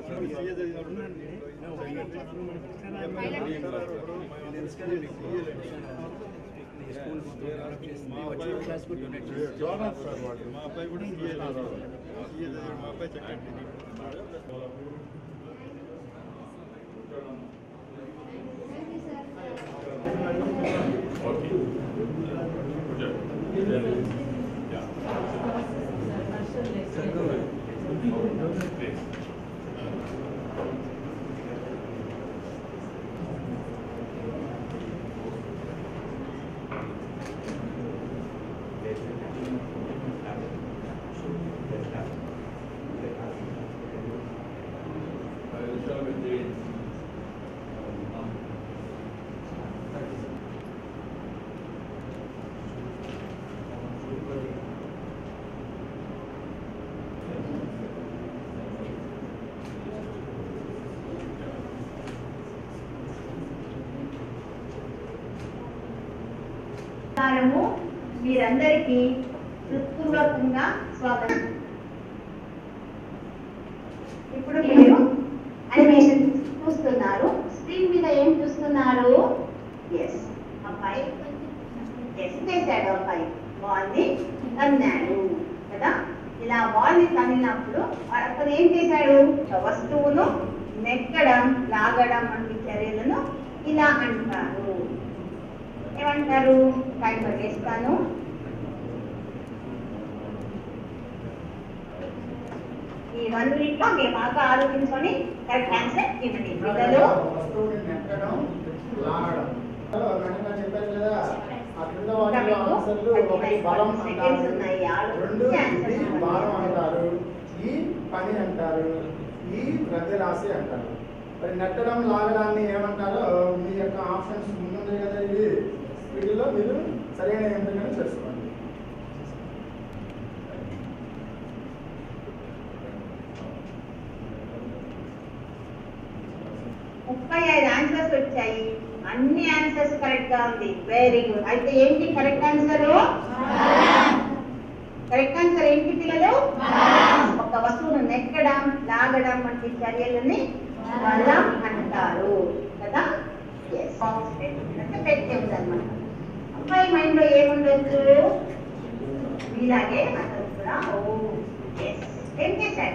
మా అబ్బాయి కూడా సీఏ సీఏ మా అబ్బాయి చక్కటి నమస్కారము మీరందరికీ హృత్పూర్వకంగా స్వాగతం ఇప్పుడు మీరు అనిమేషన్ చూస్తున్నారు స్క్రీన్ మీద ఏం చూస్తున్నారు ఎస్ అబ్బాయి ఎస్ చేశాడు అబ్బాయి బాల్ ని తన్నాడు కదా ఇలా బాల్ ని తన్నినప్పుడు అతను ఏం చేశాడు ఒక వస్తువును నెక్కడం లాగడం వంటి చర్యలను ఇలా అంటారు ఏమంటారు టైమర్ వేస్తాను ఈ వన్ మినిట్ లో మీరు బాగా ఆలోచించుకొని కరెక్ట్ ఆన్సర్ ఇవ్వండి పిల్లలు వస్తువుని నెట్టడం లాగడం వెంటనే చెప్పాను కదా ఆ క్రింద ఇంకా వాటిలో మీకు ఆన్సర్లు ఒకటి బలం సెకండ్స్ అంటారు ఉన్నాయి రెండు ఆలోచించి ఇది ఆన్సర్ భారం అంటారు ఈ పని అంటారు ఈ ద్రవ్యరాశి అంటారు మరి నెట్టడం లాగడాన్ని ఏమంటారో మీ యొక్క ఆప్షన్స్ ముందుంది కదా ఇవి వీటిలో మీరు సరైన ఎంపికను చేసుకోండి ముప్పై ఐదు ఆన్సర్స్ వచ్చాయి అన్ని ఆన్సర్స్ కరెక్ట్ గా ఉంది వెరీ గుడ్ అయితే ఏంటి కరెక్ట్ ఆన్సర్ కరెక్ట్ ఆన్సర్ ఏంటి పిల్లలు ఒక వస్తువును నెక్కడం లాగడం వంటి చర్యలని బలం అంటారు కదా ఎస్ అంటే పెట్టే ఉందన్నమాట అబ్బాయి మైండ్ లో ఏముండొచ్చు మీలాగే అతను కూడా ఓ ఎస్ ఏం చేశాడు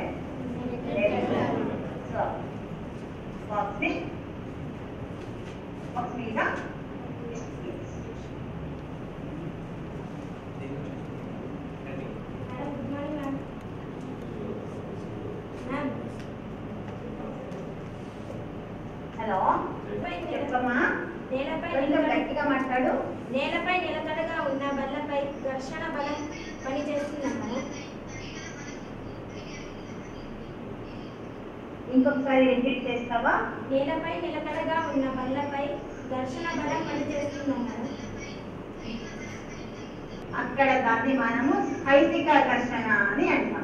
సో బాక్స్ ని బాక్స్ మీద హలో చెప్పమ్మా నేలపై కొంచెం నిలకడ- గట్టిగా మాట్లాడు నేలపై నిలకడగా ఉన్న బల్లపై ఘర్షణ బలం పనిచేస్తుందన్నారు ఇంకొకసారి రిపీట్ చేస్తావా నేలపై నిలకడగా ఉన్న బల్లపై ఘర్షణ బలం పనిచేస్తుందన్నారు అక్కడ దాన్ని మనము స్పైసిక ఘర్షణ అని అంటాం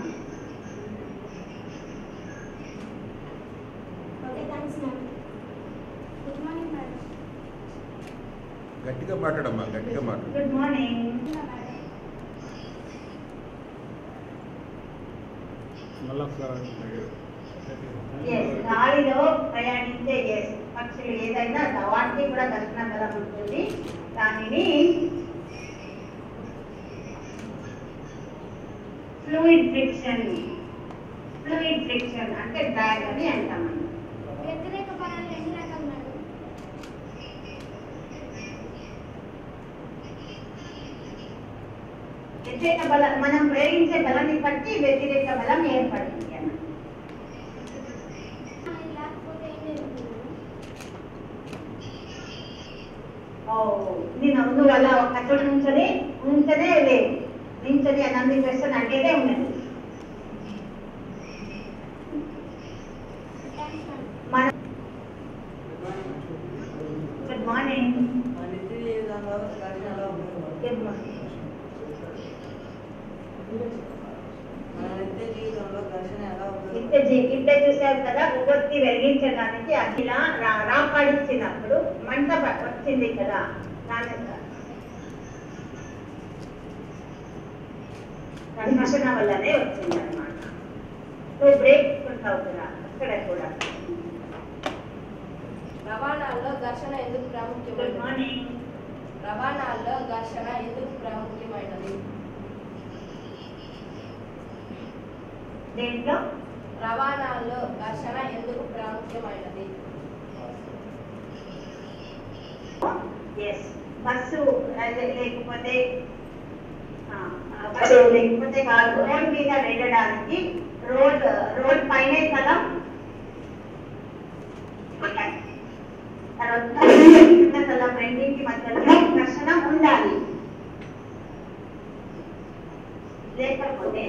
okay thanks ma'am good morning madam గట్టిగా మాట్లాడమ్మా గట్టిగా మాట్లాడు గుడ్ మార్నింగ్ ఎస్ గాలిలో ప్రయాణించే ఎస్ పక్షులు ఏదైనా వాటికి కూడా ఘర్షణ బలం ఉంటుంది దానిని ఫ్లూయిడ్ ఫ్రిక్షన్ ఫ్లూయిడ్ ఫ్రిక్షన్ అంటే డ్రాగ్ అని అంటాం మనం. వ్యతిరేక బలాలు ఎన్ని రకాలు మేడం వ్యతిరేక బలం మనం ప్రయోగించే బలాన్ని బట్టి వ్యతిరేక బలం ఏర్పడుతుంది అన్నమాట లేకపోతే ఏం జరుగుతుంది ఓ, నేను నువ్వు అలా ఒక చోట నుంచొని ఉంచనే లేదు నించొని అన్నది క్వశ్చన్ అడిగేదే ఉన్నది థ్యాంక్స్ మేడం మన గుడ్ మార్నింగ్ మన నిత్య జీవితంలో ఘర్షణ ఎలా ఉపయోగపడుతుంది గుడ్ మార్నింగ్ మన నిత్య జీవితంలో ఘర్షణ ఎలా ఇంత ఉపయోగపడుతుంది జీ- ఇంత చూసారు కదా ఉగొత్తి వెలిగించడానికి అఖిల రా- రాపాడిచ్చినప్పుడు మంట ప- వచ్చింది కదా దాని ఘర్షణ వల్లనే వచ్చింది అనమాట నువ్వు బ్రేక్ ఉంటావు కదా ఇక్కడ కూడా రవాణాల్లో ఘర్షణ ఎందుకు గుడ్ ప్రాముఖ్యమైనది మార్నింగ్ రవాణాల్లో ఘర్షణ ఎందుకు ప్రాముఖ్యమైనది దేంట్లో రవాణాల్లో ఘర్షణ ఎందుకు ప్రాముఖ్యమైనది ఎస్ బస్సు అదే లేకపోతే ఆ, ఆ, బస్సు లేకపోతే కాదు రోడ్ మీద వెళ్ళడానికి రోడ్ రోడ్ పైనే కదా తర్వాత కింద స్థలం రెండింటి మధ్యలో ఘర్షణ ఉండాలి లేకపోతే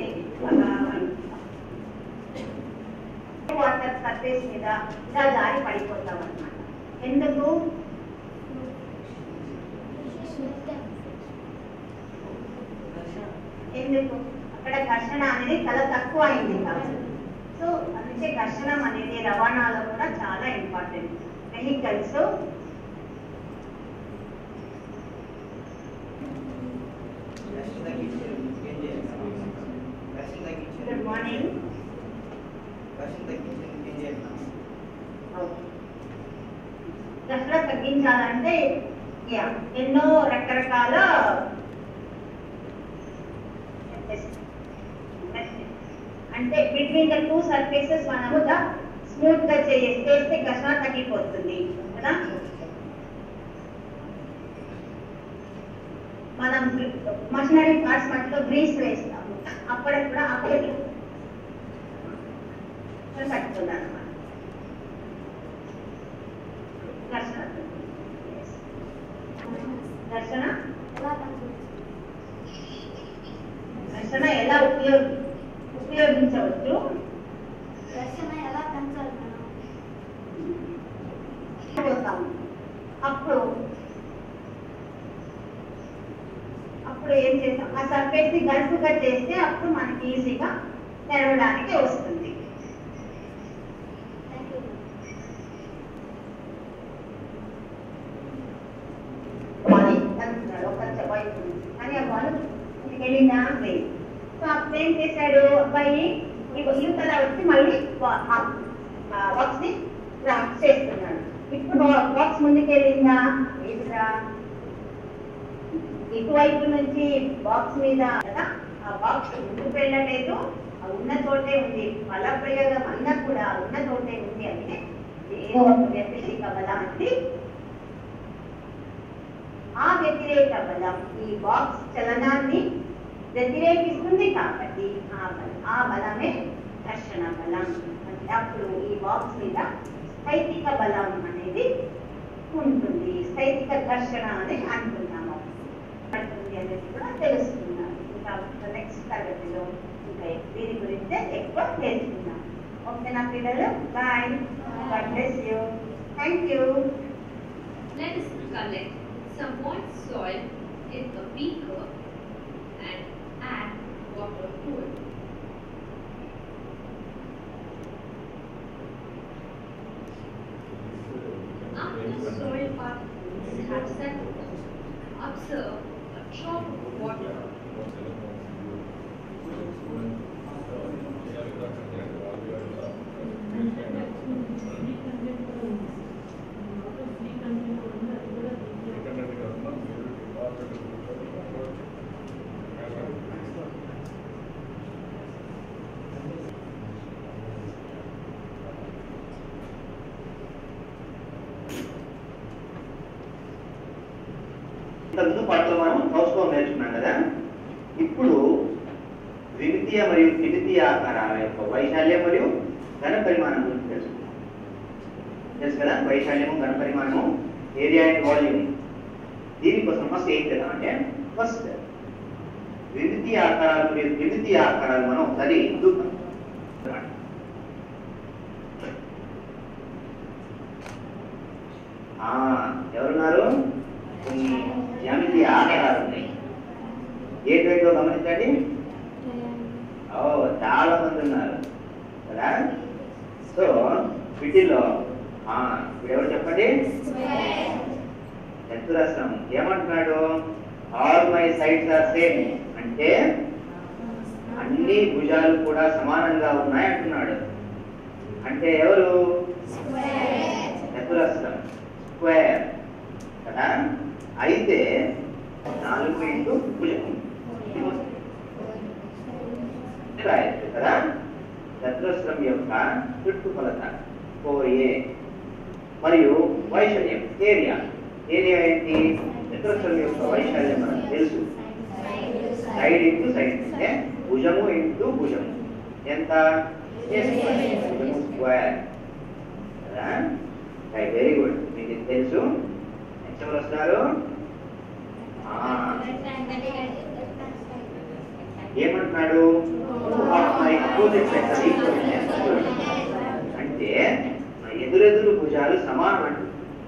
వాటర్ సర్ఫేస్ మీద ఇలా జారి పడిపోతాం అన్నమాట ఎందుకు ఘర్షణ ఎందుకు అక్కడ ఘర్షణ అనేది చాలా తక్కువ అయింది కాబట్టి సో అందుకే ఘర్షణం అనేది రవాణాలో కూడా చాలా ఇంపార్టెంట్ వెహికల్స్ ఘర్షణ తగ్గించేందుకు ఏం చేయాలి ఘర్షణ గుడ్ తగ్గించేందుకు మార్నింగ్ ఘర్షణ తగ్గించేందుకు ఏం చేయాలి ఘర్షణ తగ్గించాలంటే యా ఎన్నో రకరకాల అంటే బిట్వీన్ ద టూ సర్ఫేసెస్ మనము స్మూత్ గా చేసి చేస్తే ఘర్షణ తగ్గిపోతుంది కదా మనం మషనరీ పార్ట్స్ మధ్యలో గ్రీస్ వేస్తాము అప్పుడు కూడా అప్పుడు తగ్గుతుంది అనమాట ఘర్షణ Yes. ఘర్షణ ఘర్షణ ఎలా ఉపయోగ ఉపయోగించవచ్చు ఘర్షణ ఎలా పెంచాలి మనం పోతాము అప్పుడు అప్పుడు ఏం చేస్తాం ఆ సర్ఫేస్ ని గరుకుగా చేస్తే అప్పుడు మనకి ఈజీగా తెరవడానికి వస్తుంది థ్యాంక్ యూ బాడీ అంటున్నాడు ఒక వైపు కానీ ఆ బాల్ ఇంటికి వెళ్ళిందా లేదు సో అప్పుడు ఏం చేశాడు అబ్బాయి ఇవ- యువతల వచ్చి మళ్ళీ బాక్స్ ని రాక్ చేస్తున్నాడు ఇప్పుడు బాక్స్ ముందుకు వెళ్ళిందా లేదురా ఇటువైపు నుంచి బాక్స్ మీద కదా ఆ బాక్స్ ముందుకు వెళ్ళలేదు ఆ ఉన్న చోటే ఉంది బల ప్రయోగం అన్నా కూడా ఉన్న చోటే ఉంది అంటే ఏదో ఒక వ్యతిరేక బలానికి ఆ వ్యతిరేక బలం ఈ బాక్స్ చలనాన్ని వ్యతిరేకిస్తుంది కాబట్టి ఆ బలం ఆ బలమే ఘర్షణ బలం అంటే అప్పుడు ఈ బాక్స్ మీద స్థైతిక బలం అనేది ఉంటుంది స్థైతిక ఘర్షణ అని అంటున్నాము పడుతుంది అనేది కూడా తెలుసుకున్నాం ఇంకా నెక్స్ట్ తరగతిలో ఇంకా దీని గురించే ఎక్కువ నేర్చుకున్నాం ఓకేనా పిల్లలు bye God bless you thank you Let us collect some moist soil in a beaker and add water to it. After the soil particles have settled, observe a drop of water ఇంతకుముందు పాటలో మనం కౌశలం నేర్చుకున్నాం కదా ఇప్పుడు ద్వితీయ మరియు తృతీయ ఆకారాల యొక్క వైశాల్యం మరియు ఘన పరిమాణం గురించి తెలుసుకుందాం తెలుసు కదా వైశాల్యము ఘన పరిమాణము ఏరియా అండ్ వాల్యూమ్ దీనికోసం ఫస్ట్ ఏం చేద్దాం అంటే ఫస్ట్ ద్వితీయ ఆకారాలు మరియు తృతీయ ఆకారాలు మనం ఒకసారి చూద్దాం ఆ, ఎవరున్నారు కొన్ని జ్యామితీయ ఆకారాలు ఉన్నాయి ఏంటో గమనించండి ఓ చాలా మంది ఉన్నారు కదా సో వీటిల్లో ఆ, ఇప్పుడు ఎవరు చెప్పండి చతురస్రం ఏమంటున్నాడు all my sides are same అంటే అన్ని భుజాలు కూడా సమానంగా ఉన్నాయి అంటున్నాడు అంటే ఎవరు చతురస్రం స్క్వేర్ కదా అయితే నాలుగు ఇంటూ భుజం రాయొచ్చు కదా చతురస్రం యొక్క చుట్టుకొలత ఫోర్ ఏ మరియు వైశాల్యం ఏరియా ఏరియా ఏంటి చతురస్రం యొక్క వైశాల్యం మనకు తెలుసు సైడ్ ఇంటూ సైడ్ అంటే భుజము ఇంటూ భుజము ఎంత A square. భుజము స్క్వేర్ కదా వెరీ గుడ్ మీకు ఇది తెలుసు నెక్స్ట్ ఎవరు వస్తారు ఆ, ఏమంటున్నాడు Opposite sector equivalent. అంటే మన ఎదురెదురు భుజాలు సమానం అంటు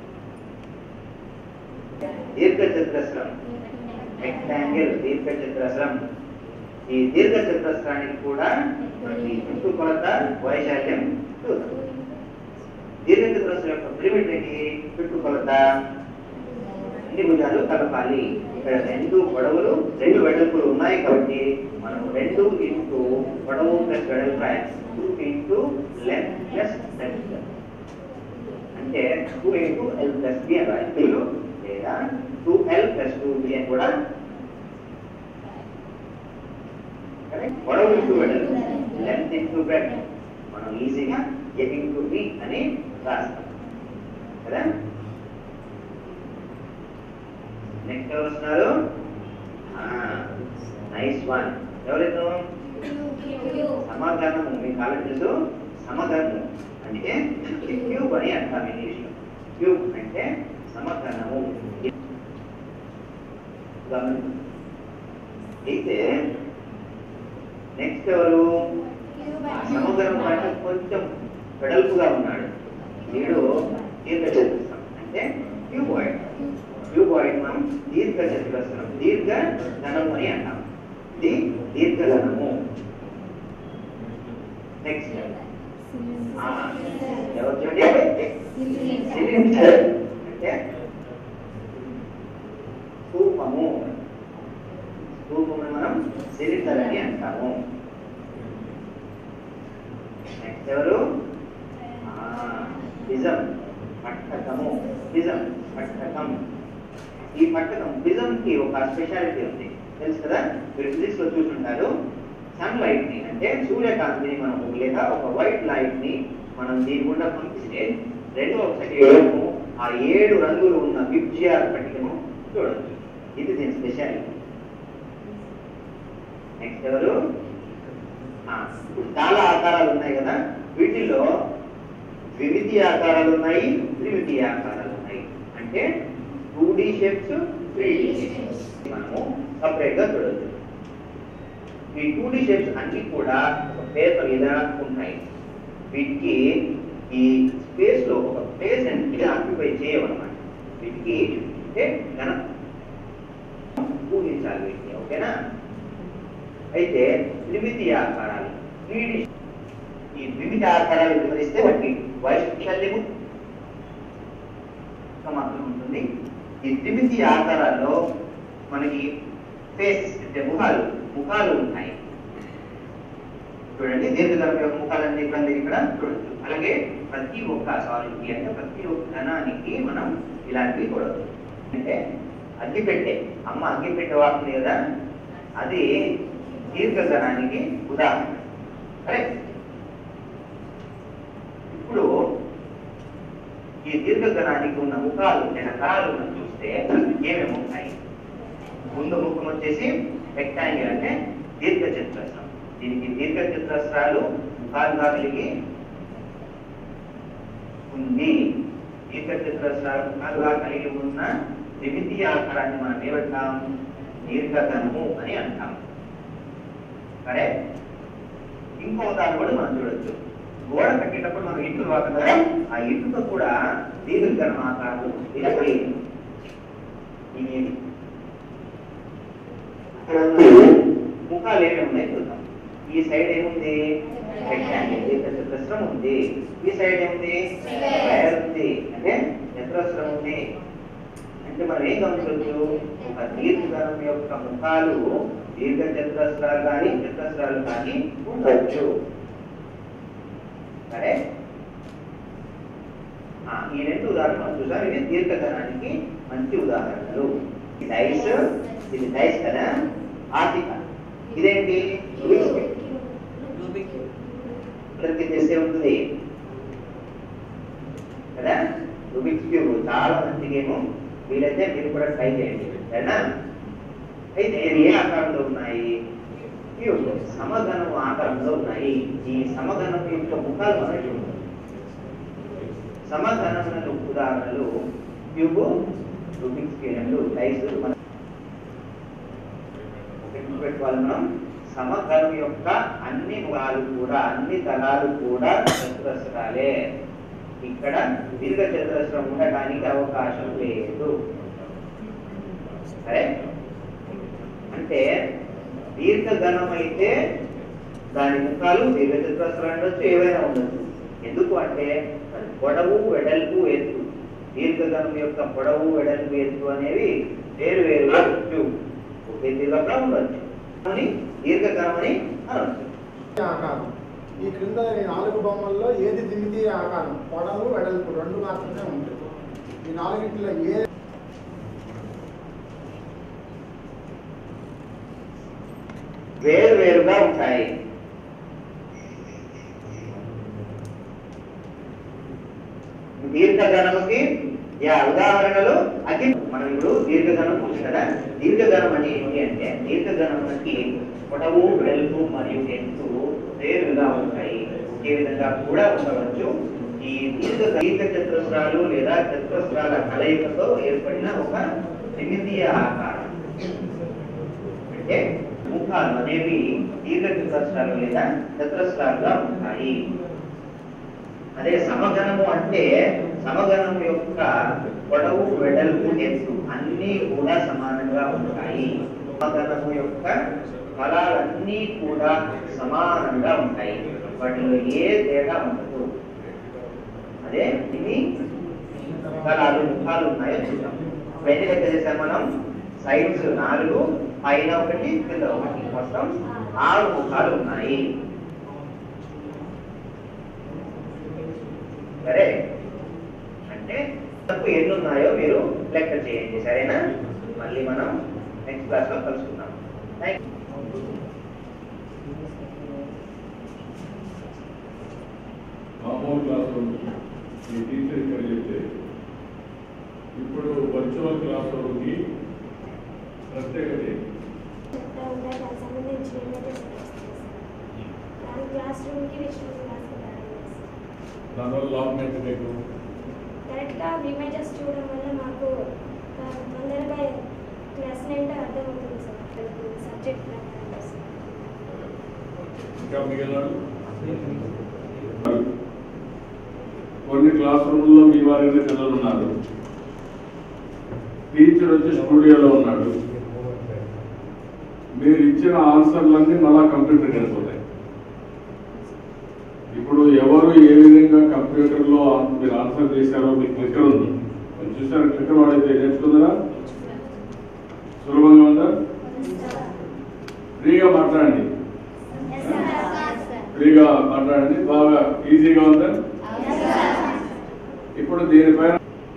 దీర్ఘ చతురస్రం రెక్టాంగిల్ దీర్ఘ చతురస్రం ఈ దీర్ఘ చతురస్రానికి కూడా మనకి చుట్టుకొలత వైశాల్యం చూద్దాం దీర్ఘ చతురస్రం యొక్క పిరమిడ్ ఏంటి చుట్టుకొలత అన్ని భుజాలు కలపాలి ఇక్కడ రెండు పొడవులు రెండు వెడల్పులు ఉన్నాయి కాబట్టి మనం రెండు ఇంటూ పొడవు ప్లస్ వెడల్పు రాయాలి two into length plus length అంటే two into L plus B అని రాయాలి తెలుగులో. లేదా two L plus two B అని కూడా Correct? పొడవు ఇంటూ వెడల్పు లెంత్ ఇంటూ బ్రెడ్ మనం ఈజీగా ఎ ఇంటూ బి అని రాస్తాం కదా నెక్స్ట్ ఎవరు వస్తున్నారు నైస్ వన్ ఎవరైతే సమాధానము మీ కాలం తెలుసు సమాధానము అంటే క్యూబ్ అని అంటాం ఇంగ్లీష్లో క్యూబ్ అంటే సమాధానము గమనించండి. అయితే నెక్స్ట్ ఎవరు సముద్రం కంటే కొంచెం వెడల్పుగా ఉన్నాడు వీడు దీర్ఘ చతురస్రం అంటే క్యూబాయిడ్ క్యూబాయిడ్ మనం దీర్ఘ చతురస్రం దీర్ఘ ఘనము అని అంటాం ఇది దీర్ఘ ఘనము నెక్స్ట్ ఎవరు చూడండి సిలిండర్ అంటే స్థూపము స్థూపమును మనం సిలిండర్ అని అంటాము నెక్స్ట్ ఎవరు నిజం పట్టకము నిజం పట్టకం ఈ పట్టకం నిజం కి ఒక స్పెషాలిటీ ఉంది తెలుసు కదా మీరు ఫిజిక్స్ లో చూసుంటారు సన్ లైట్ ని అంటే సూర్యకాంతిని మనం లేదా ఒక వైట్ లైట్ ని మనం దీని గుండా పంపిస్తే రెండో ఒకటి ఏడుము ఆ ఏడు రంగులు ఉన్న విబ్జిఆర్ పట్టికను చూడొచ్చు ఇది దీని స్పెషాలిటీ నెక్స్ట్ ఎవరు ఆ, ఇప్పుడు చాలా ఆకారాలు ఉన్నాయి కదా వీటిల్లో ద్విమితీయ ఆకారాలు ఉన్నాయి త్రిమితీయ ఆకారాలు ఉన్నాయి అంటే two D shapes three D shapes మనము సపరేట్ గా చూడొచ్చు ఈ టూ డి షేప్స్ అన్ని కూడా ఒక పేపర్ మీద ఉన్నాయి వీటికి ఈ స్పేస్ లో ఒక ప్లేస్ అనేది ఆక్యుపై చేయమన్నమాట వీటికి అంటే ఘన ఊహించాలి వీటిని ఓకేనా అయితే త్రిమితీయ ఆకారాలు త్రీ డి ఈ వివిధ ఆకారాలు వివరిస్తే వాటి వైశాల్యము మాత్రం ఉంటుంది ఈ త్రిమితి ఆకారాల్లో మనకి ఫేస్ అంటే ముఖాలు ముఖాలు ఉంటాయి చూడండి దీర్ఘధర్మ యొక్క ముఖాలన్నీ ఇక్కడ మీరు ఇక్కడ చూడొచ్చు అలాగే ప్రతి ఒక్క సాలిడ్కి అంటే ప్రతి ఒక్క ఘనానికి మనం ఇలాంటివి చూడవచ్చు అంటే అగ్గిపెట్టె అమ్మ అగ్గిపెట్టె వాడుతుంది కదా అది దీర్ఘఘనానికి ఉదాహరణ సరే ఇప్పుడు ఈ దీర్ఘగణానికి ఉన్న ముఖాలు లేదా కళాలు మనం చూస్తే ఏమేమి ఉంటాయి ముందు ముఖం వచ్చేసి రెక్టాంగిల్ అంటే దీర్ఘ చతురస్రం దీనికి దీర్ఘ చతురస్రాలు ముఖాలుగా కలిగి ఉంది దీర్ఘ చతురస్రాలు ముఖాలుగా కలిగి ఉన్న ద్వితీయ ఆకారాన్ని మనం ఏమంటాం దీర్ఘగణము అని అంటాం సరే ఇంకో దాన్ని కూడా మనం చూడొచ్చు గోడ కట్టేటప్పుడు మనం ఇటుక వాడతాం కదా ఆ ఇటుక కూడా దీర్ఘగణం ఆకారం ఇరవై ఇవి ఇక్కడ ఉన్న ముఖాలు ఏమేమి ఉన్నాయి చూద్దాం ఈ సైడ్ ఏముంది రెక్టాంగిల్ దీర్ఘ చతురస్రం ఉంది ఈ సైడ్ ఏముంది స్క్వేర్ ఉంది అంటే చతురస్రం ఉంది అంటే మనం ఏం గమనించవచ్చు ఒక దీర్ఘగణం యొక్క ముఖాలు దీర్ఘ చతురస్రాలు కానీ చతురస్రాలు కానీ ఉండవచ్చు సరే ఆ, ఈ రెండు ఉదాహరణలు మనం చూసాం ఇవి దీర్ఘగణానికి మంచి ఉదాహరణలు ఇది డైస్ ఇది డైస్ కదా ఆర్థిక ఇదేంటి రూబిక్స్ క్యూబ్. Rubik cube. అందరికీ తెలిసే ఉంటుంది కదా రూబిక్స్ క్యూబ్ చాలా మంచి గేమ్ వీలైతే మీరు కూడా ట్రై చేయండి సరేనా అయితే ఇవి ఏ ఆకారంలో ఉన్నాయి క్యూబ్ సమగణం ఆకారంలో ఉన్నాయి ఈ సమగణం యొక్క ముఖాలు మనకి ఉన్నాయి సమగణములకు ఉదాహరణలు క్యూబ్ రూబిక్స్ క్యూబ్ డైస్ మన ఒకటి పెట్టుకోవాలి మనం సమగణం యొక్క అన్ని ముఖాలు కూడా అన్ని తలాలు కూడా చతురస్రాలే ఇక్కడ దీర్ఘ చతురస్రం ఉండడానికి అవకాశం లేదు సరే అంటే దీర్ఘగణం అయితే దాని ముఖాలు దీర్ఘ చతురస్రం ఉండొచ్చు ఏవైనా ఉండొచ్చు ఎందుకు అంటే అది పొడవు వెడల్పు ఎత్తు దీర్ఘగణం యొక్క పొడవు వెడల్పు ఎత్తు అనేవి వేరు వేరుగా ఉండొచ్చు ఒకే దీర్ఘగణం ఉండొచ్చు కానీ దీర్ఘగణం అని అనొచ్చు ఆకారం ఈ క్రింద ఈ నాలుగు బొమ్మల్లో ఏది ద్వితీయ ఆకారం పొడవు వెడల్పు రెండు మాత్రమే ఉంటుంది ఈ నాలుగింటిలో ఏ వేరు వేరుగా ఉంటాయి దీర్ఘగణముకి యా ఉదాహరణలు అతి మనం ఇప్పుడు దీర్ఘగణం చూసి కదా దీర్ఘగణం అంటే ఏంటి అంటే దీర్ఘగణములకి పొడవు వెడల్పు మరియు ఎత్తు వేరుగా ఉంటాయి ఒకే విధంగా కూడా ఉండవచ్చు ఈ దీర్ఘ దీర్ఘ చతురస్రాలు లేదా చతురస్రాల కలయికతో ఏర్పడిన ఒక త్రిమితీయ ఆకారం అంటే ముఖాలు అనేవి దీర్ఘ చతురస్రాలు లేదా చతురస్రాలుగా ఉంటాయి అదే సమగణము అంటే సమగణము యొక్క పొడవు వెడల్పు ఎత్తు అన్నీ కూడా సమానంగా ఉంటాయి సమగణము యొక్క ఫలాలన్నీ కూడా సమానంగా ఉంటాయి వాటిలో ఏ తేడా ఉండదు అదే ఇది ఫలాలు ముఖాలు ఉన్నాయో చూద్దాం ఇప్పుడు ఎన్ని లెక్క చేసాం మనం సైడ్స్ నాలుగు పైన ఒకటి కింద ఒకటి మొత్తం ఆరు ముఖాలు ఉన్నాయి సరే అంటే తప్పు ఎన్ని ఉన్నాయో మీరు లెక్క చేయండి సరేనా మళ్ళీ మనం నెక్స్ట్ క్లాస్ లో కలుసుకుందాం థ్యాంక్ మామూలు క్లాస్ రూమ్ ఈ టీచర్ ఇక్కడ చెప్తే ఇప్పుడు వర్చువల్ క్లాస్ రూమ్కి ప్రత్యేకత ఏంటి? చెప్తా ఉంటారు దానికి సంబంధించి ఏమైతే సజెస్ట్ చేస్తారు దాని క్లాస్ రూమ్కి విష్ణు క్లాస్కి తయారు చేస్తారు దానివల్ల లాభం ఏంటి నీకు కరెక్ట్గా ఇమేజెస్ చూడడం వల్ల మాకు ఆ, తొందరగా క్లాస్ ఏంటో అర్థమవుతుంది సార్ సబ్జెక్ట్ ప్రకారం చేస్తాం. ఇంకా మిగిలిన కొన్ని క్లాస్ రూమ్లో మీ వారి పిల్లలు ఉన్నారు టీచర్ వచ్చి స్టూడియోలో ఉన్నాడు మీరు ఇచ్చిన ఆన్సర్లన్నీ మళ్ళా కంప్యూటర్కి వెళ్ళిపోతాయి ఇప్పుడు ఎవరు ఏ విధంగా కంప్యూటర్లో ఆన్- మీరు ఆన్సర్ చేశారో మీకు క్లిక్కర్ ఉంది మీరు చూసారు క్లిక్కర్ వాడైతే నేర్చుకుందరా సులభంగా ఉందా ఫ్రీగా మాట్లాడండి ఫ్రీగా మాట్లాడండి బాగా ఈజీగా ఉందా ఇప్పుడు దీనిపైన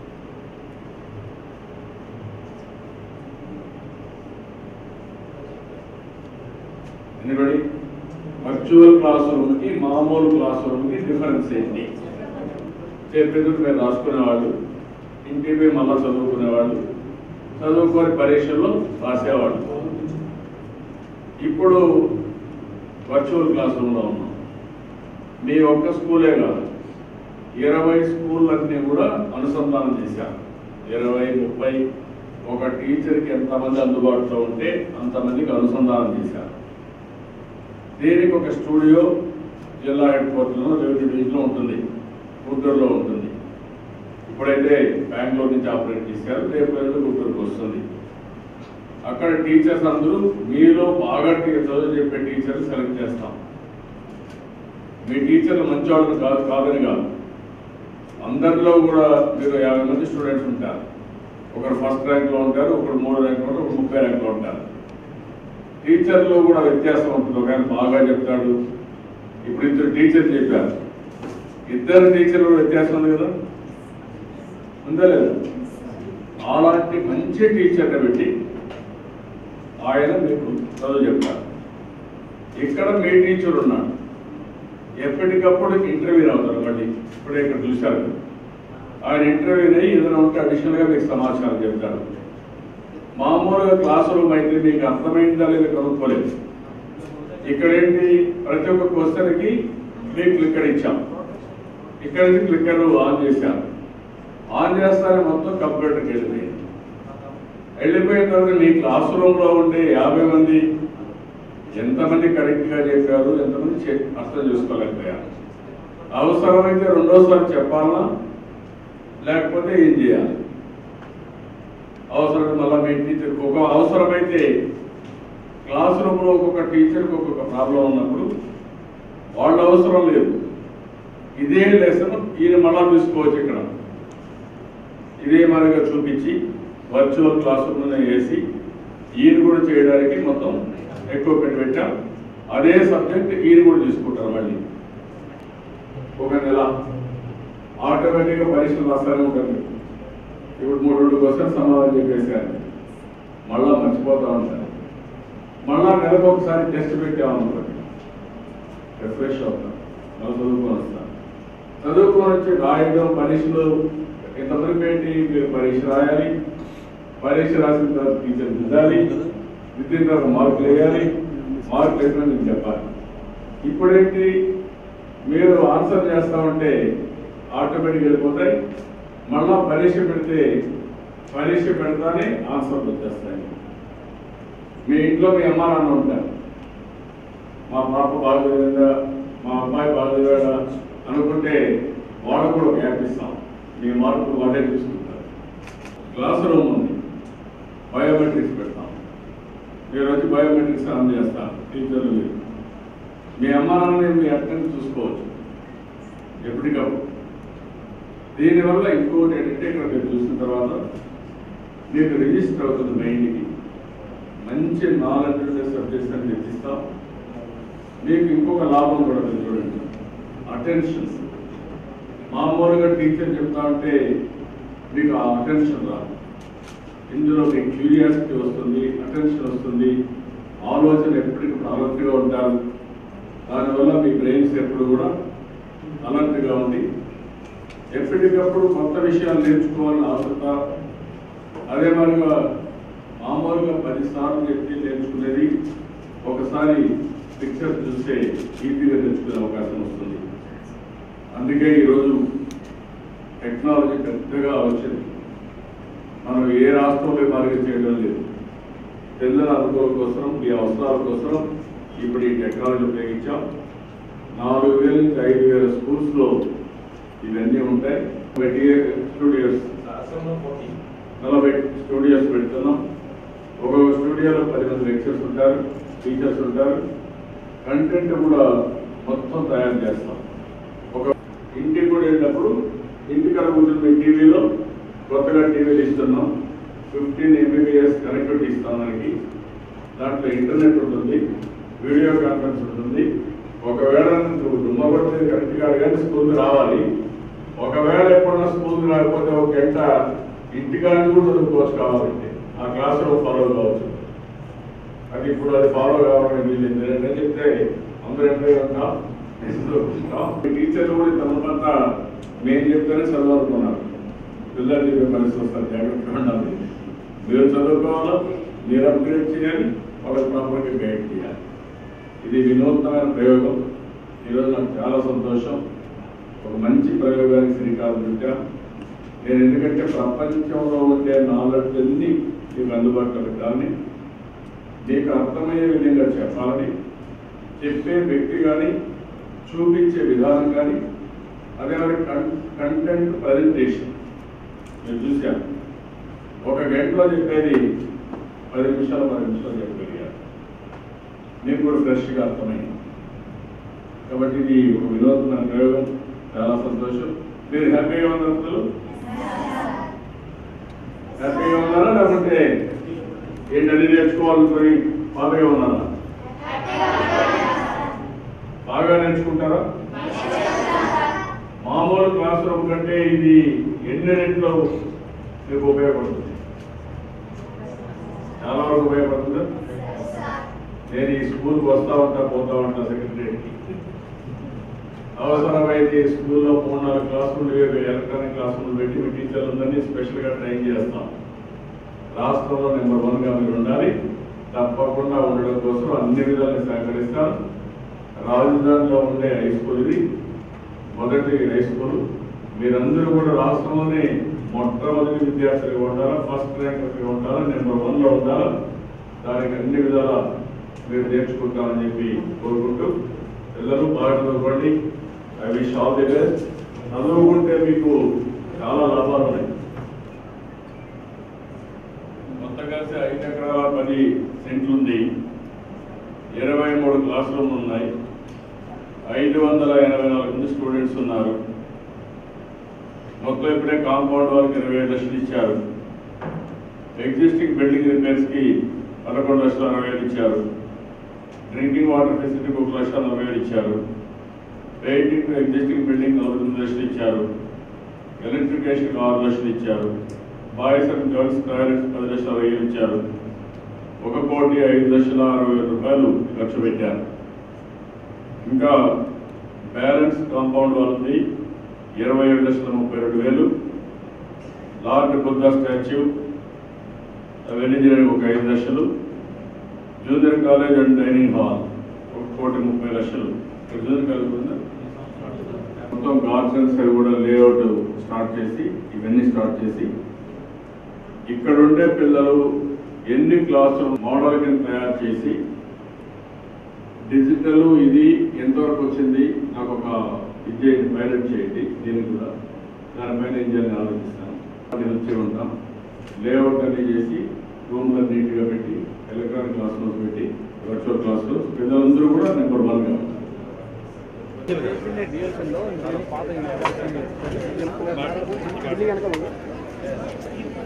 ఎనిబడి వర్చువల్ క్లాస్ రూమ్కి మామూలు క్లాస్ రూమ్కి డిఫరెన్స్ ఏంటి చెప్పేందుకు మీరు రాసుకునేవాళ్ళు ఇంటికి పోయి మళ్ళా చదువుకునేవాళ్ళు చదువుకొని పరీక్షల్లో రాసేవాళ్ళు ఇప్పుడు వర్చువల్ క్లాస్ రూమ్లో ఉన్నాం మీ ఒక్క స్కూలే కాదు ఇరవై స్కూళ్ళన్నీ కూడా అనుసంధానం చేశారు ఇరవై ముప్పై ఒక టీచర్కి ఎంతమంది అందుబాటులో ఉంటే అంతమందికి అనుసంధానం చేశారు దీనికి ఒక స్టూడియో జిల్లా హెడ్ క్వార్టర్లో రెవెన్యూ డివిజన్లో ఉంటుంది గుంటూరులో ఉంటుంది ఇప్పుడైతే బెంగళూరు నుంచి ఆపరేట్ చేశారు రేపు ఎల్లుండి గుంటూరుకు వస్తుంది అక్కడ టీచర్స్ అందరూ మీలో బాగా టీ- చదువు చెప్పే టీచర్లు సెలెక్ట్ చేస్తాం మీ టీచర్లు మంచి వాళ్ళని కాదు కాదని కాదు అందరిలో కూడా మీరు యాభై మంది స్టూడెంట్స్ ఉంటారు ఒకరు ఫస్ట్ ర్యాంక్లో ఉంటారు ఒకరు మూడో ర్యాంక్లో ఉంటారు ఒకరు ముప్పై ర్యాంక్లో ఉంటారు టీచర్లో కూడా వ్యత్యాసం ఉంటుంది ఒక ఆయన బాగా చెప్తాడు ఇప్పుడు ఇద్దరు టీచర్ చెప్పారు ఇద్దరు టీచర్లు వ్యత్యాసం ఉంది కదా ఉందా లేదా అలాంటి మంచి టీచర్ని పెట్టి ఆయన మీకు చదువు చెప్తారు ఇక్కడ మీ టీచర్ ఉన్నాడు ఎప్పటికప్పుడు ఇంటర్వ్యూ అవుతారు మళ్ళీ ఇప్పుడే ఇక్కడ చూశారు ఆయన ఇంటర్వ్యూ అయ్యి ఏదైనా ఉంటే అడిషనల్గా మీకు సమాచారం చెప్తాడు మామూలుగా క్లాస్ రూమ్ అయితే మీకు అర్థమైందా లేదా కనుక్కోలేదు ఇక్కడ ఏంటి ప్రతి ఒక్క క్వశ్చన్కి మీకు క్లిక్కర్ ఇచ్చాం ఇక్కడ నుంచి క్లిక్కర్ ఆన్ చేశాను ఆన్ చేస్తానే మొత్తం కంప్యూటర్కి వెళ్ళిపోయింది వెళ్ళిపోయిన తర్వాత మీ క్లాస్ రూమ్ లో ఉండే యాభై మంది ఎంతమంది కరెక్ట్ గా చెప్పారు ఎంతమంది చె- అర్థం చేసుకోలేకపోయారు అవసరమైతే రెండోసారి చెప్పాలా లేకపోతే ఏం చేయాలి అవసరం మళ్ళీ మీ టీచర్ ఒక అవసరమైతే క్లాస్ రూమ్ లో ఒక్కొక్క టీచర్కి ఒక్కొక్క ప్రాబ్లం ఉన్నప్పుడు వాళ్ళ అవసరం లేదు ఇదే లెసన్ ఈయన మళ్ళా చూసుకోవచ్చు ఇక్కడ ఇదే మాదిరిగా చూపించి వర్చువల్ క్లాస్ రూమ్లోనే వేసి ఈయన కూడా చేయడానికి మొత్తం ఎక్కువ పెట్టి పెట్టాం అదే సబ్జెక్ట్ ఈయన కూడా తీసుకుంటారు మళ్ళీ ఒక నెల ఆటోమేటిక్గా పరీక్షలు రాస్తానే ఉంటుంది ఇప్పుడు మూడు రెండు క్వశ్చన్ సమాధానం చెప్పేసారు మళ్ళా మర్చిపోతా ఉంటారు మళ్ళా నెలకు ఒకసారి టెస్ట్ పెట్టామనుకోండి రిఫ్రెష్ అవుతాం మళ్ళీ చదువుకొని వస్తాం చదువుకొని వచ్చి రాయడం పరీక్షలు ఎంతమంది పెట్టి మీరు పరీక్ష రాయాలి పరీక్ష రాసిన తర్వాత టీచర్ దిద్దాలి దిద్దిన తర్వాత మార్కులు వేయాలి మార్కులు వేసిన మీకు చెప్పాలి ఇప్పుడేంటి మీరు ఆన్సర్ చేస్తా ఉంటే ఆటోమేటిక్ వెళ్ళిపోతాయి మళ్ళా పరీక్ష పెడితే పరీక్ష పెడతానే ఆన్సర్లు వచ్చేస్తాయి మీ ఇంట్లో మీ అమ్మ నాన్న ఉంటారు మా పాప బాగా చదివిందా మా అమ్మాయి బాగా చదివాడా అనుకుంటే వాళ్ళకు కూడా ఒక యాప్ ఇస్తాం మీ మార్కులు వాళ్ళే చూసుకుంటారు క్లాస్ రూమ్ ఉంది బయోమెట్రిక్స్ పెడతాం మీరు వచ్చి బయోమెట్రిక్స్ ఆన్ చేస్తారు టీచర్లు మీరు మీ అమ్మ నాన్నని మీ అటెండెన్స్ చూసుకోవచ్చు ఎప్పటికప్పుడు దీనివల్ల ఇంకోటి ఏంటంటే ఇక్కడ మీరు చూసిన తర్వాత మీకు రిజిస్టర్ అవుతుంది మైండ్కి మంచి నాలెడ్జ్ ఉండే సబ్జెక్ట్స్ అని తెచ్చిస్తాం మీకు ఇంకొక లాభం కూడా ఉంది చూడండి అటెన్షన్ మామూలుగా టీచర్ చెప్తా ఉంటే మీకు ఆ అటెన్షన్ రాదు ఇందులో మీకు క్యూరియాసిటీ వస్తుంది అటెన్షన్ వస్తుంది ఆలోచన ఎప్పటికప్పుడు అలర్ట్గా ఉంటారు దానివల్ల మీ బ్రెయిన్స్ ఎప్పుడు కూడా అలర్ట్గా ఉంది ఎప్పటికప్పుడు కొత్త విషయాలు నేర్చుకోవాలని ఆసక్త అదే మరిగా మామూలుగా పదిసార్లు చెప్తే నేర్చుకునేది ఒకసారి పిక్చర్ చూస్తే ఈజీగా నేర్చుకునే అవకాశం వస్తుంది అందుకే ఈరోజు టెక్నాలజీ పెద్దగా వచ్చింది మనం ఏ రాష్ట్రంలో మార్గం చేయడం లేదు పిల్లల అనుకూలం కోసం ఈ అవసరాల కోసం ఇప్పుడు ఈ టెక్నాలజీ ఉపయోగించాం నాలుగు వేల నుంచి ఐదు వేల స్కూల్స్లో ఇవన్నీ ఉంటాయి స్టూడియోస్ నలభై స్టూడియోస్ పెడుతున్నాం ఒక్కొక్క స్టూడియోలో పది మంది లెక్చర్స్ ఉంటారు టీచర్స్ ఉంటారు కంటెంట్ కూడా మొత్తం తయారు చేస్తాం ఒక ఇంటికి కూడా వెళ్ళినప్పుడు ఇంటికాడ కూర్చుని టీవీలో కొత్తగా టీవీలు ఇస్తున్నాం ఫిఫ్టీన్ ఎంబీబీఎస్ కనెక్టివిటీ ఇస్తాం మనకి దాంట్లో ఇంటర్నెట్ ఉంటుంది వీడియో కాన్ఫరెన్స్ ఉంటుంది ఒకవేళ నువ్వు దుమ్మగొట్టేది కరెక్ట్ కాదు కానీ స్కూల్కి రావాలి ఒకవేళ ఎప్పుడన్నా స్కూల్కి రాకపోతే ఒక గంట ఇంటికాడ కూడా చదువుకోవచ్చు కావాలంటే ఆ క్లాస్ రూమ్ ఫాలో కావచ్చు అది ఇప్పుడు అది ఫాలో కావాలని వీళ్ళు ఏంటంటే చెప్తే అందరూ ఎంపై ఉంటాం టీచర్లు కూడా తమంతా మేము చెప్తేనే చదవాలనుకున్నారు పిల్లలు చెప్పే పరిస్థితి వస్తారు జాగ్రత్తగా ఉండాలి మీరు చదువుకోవాలా మీరు అప్గ్రేడ్ చేయాలి వాళ్ళకి ప్రాపర్గా గైడ్ చేయాలి ఇది వినూత్నమైన ప్రయోగం ఈరోజు నాకు చాలా సంతోషం ఒక మంచి ప్రయోగానికి శ్రీకారం చుట్టా నేను ఎందుకంటే ప్రపంచంలో ఉండే నాలెడ్జ్ అన్ని మీకు అందుబాటులో పెట్టాలని మీకు అర్థమయ్యే విధంగా చెప్పాలని చెప్పే వ్యక్తి కానీ చూపించే విధానం కానీ అదే మరి కంటెంట్ ప్రజెంటేషన్ నేను చూశాను ఒక గంటలో చెప్పేది పది నిమిషాలు పది నిమిషాలు చెప్పగలిగారు మీకు కూడా ఫ్రెష్గా అర్థమైంది కాబట్టి ఇది ఒక వినూత్న ప్రయోగం చాలా సంతోషం మీరు హ్యాపీగా ఉన్నారు పిల్లలు? హ్యాపీగా ఉన్నారా లేకుంటే ఏంటని నేర్చుకోవాలనుకొని బాధగా ఉన్నారా బాగా నేర్చుకుంటారా మామూలు క్లాస్ రూమ్ కంటే ఇది ఎన్ని రెట్లు మీకు ఉపయోగపడుతుంది చాలా వరకు ఉపయోగపడుతుందా నేను ఈ స్కూల్కి వస్తా ఉంటా పోతా ఉంటా సెక్రటరీకి అవసరమైతే ఈ స్కూల్లో మూడు నాలుగు క్లాసులు ఎలక్ట్రానిక్ క్లాసులు పెట్టి మీ టీచర్లందరినీ స్పెషల్గా ట్రైన్ చేస్తాం రాష్ట్రంలో నెంబర్ వన్గా మీరు ఉండాలి తప్పకుండా ఉండడం కోసం అన్ని విధాలు సహకరిస్తాను రాజధానిలో ఉండే హై స్కూల్ ఇది మొదటి హై స్కూల్ మీరందరూ కూడా రాష్ట్రంలోనే మొట్టమొదటి విద్యార్థులుగా ఉండాలా ఫస్ట్ ర్యాంక్ ఉండాలా నెంబర్ వన్లో ఉండాలా దానికి అన్ని విధాలా మీరు నేర్చుకుంటామని చెప్పి కోరుకుంటూ పిల్లలు బాగా చదువుకోండి I wish all the best చదువుకుంటే మీకు చాలా లాభాలు ఉన్నాయి మొత్తం కలిసి ఐదు ఎకరాల పది సెంట్లు ఉంది ఇరవై మూడు క్లాస్ రూమ్లు ఉన్నాయి ఐదు వందల ఎనభై నాలుగు మంది స్టూడెంట్స్ ఉన్నారు మొత్తం ఇప్పుడే కాంపౌండ్ వాళ్ళకి ఇరవై ఐదు లక్షలు ఇచ్చారు ఎగ్జిస్టింగ్ బిల్డింగ్ రిపేర్స్ కి పదకొండు లక్షల అరవై ఐదు ఇచ్చారు డ్రింకింగ్ వాటర్ ఫెసిలిటీకి ఒక లక్ష నలభై ఐదు ఇచ్చారు పెయింటింగ్ ఎగ్జిస్టింగ్ బిల్డింగ్ నలభై తొమ్మిది లక్షలు ఇచ్చారు ఎలక్ట్రికేషన్ ఆరు లక్షలు ఇచ్చారు బాయ్స్ అండ్ గర్ల్స్ టాయిలెట్స్ పది లక్షల అరవై ఐదు ఇచ్చారు ఒక కోటి ఐదు లక్షల అరవై వేల రూపాయలు ఖర్చు పెట్టారు ఇంకా బ్యాలెన్స్ కాంపౌండ్ వాళ్ళది ఇరవై ఏడు లక్షల ముప్పై రెండు వేలు లార్డ్ బుద్ధ స్టాచ్యూ అవన్నీ చేయడానికి ఒక ఐదు లక్షలు junior college and dining hall ఒక కోటి ముప్పై లక్షలు ఇక్కడ జూనియర్ కాలేజ్ ఉందా మొత్తం గార్డెన్స్ అవి కూడా లేఅవుట్ స్టార్ట్ చేసి ఇవన్నీ స్టార్ట్ చేసి ఇక్కడ ఉండే పిల్లలు ఎన్ని క్లాసులు మోడల్ కింద తయారు చేసి డిజిటల్ ఇది ఎంతవరకు వచ్చింది నాకు ఒక ఇది చేయండి పైలట్ చేయండి దీనికి కూడా దానిపైన ఏం చేయాలని ఆలోచిస్తాను అది వచ్చి ఉంటాం లేఅవుట్ అన్ని చేసి రూమ్లో నీట్గా పెట్టి ఎలక్ట్రానిక్ క్లాస్ రూమ్స్ పెట్టి వర్చువల్ క్లాస్ రూమ్స్ పిల్లలందరూ కూడా నెంబర్ వన్గా ఉంటారు పాత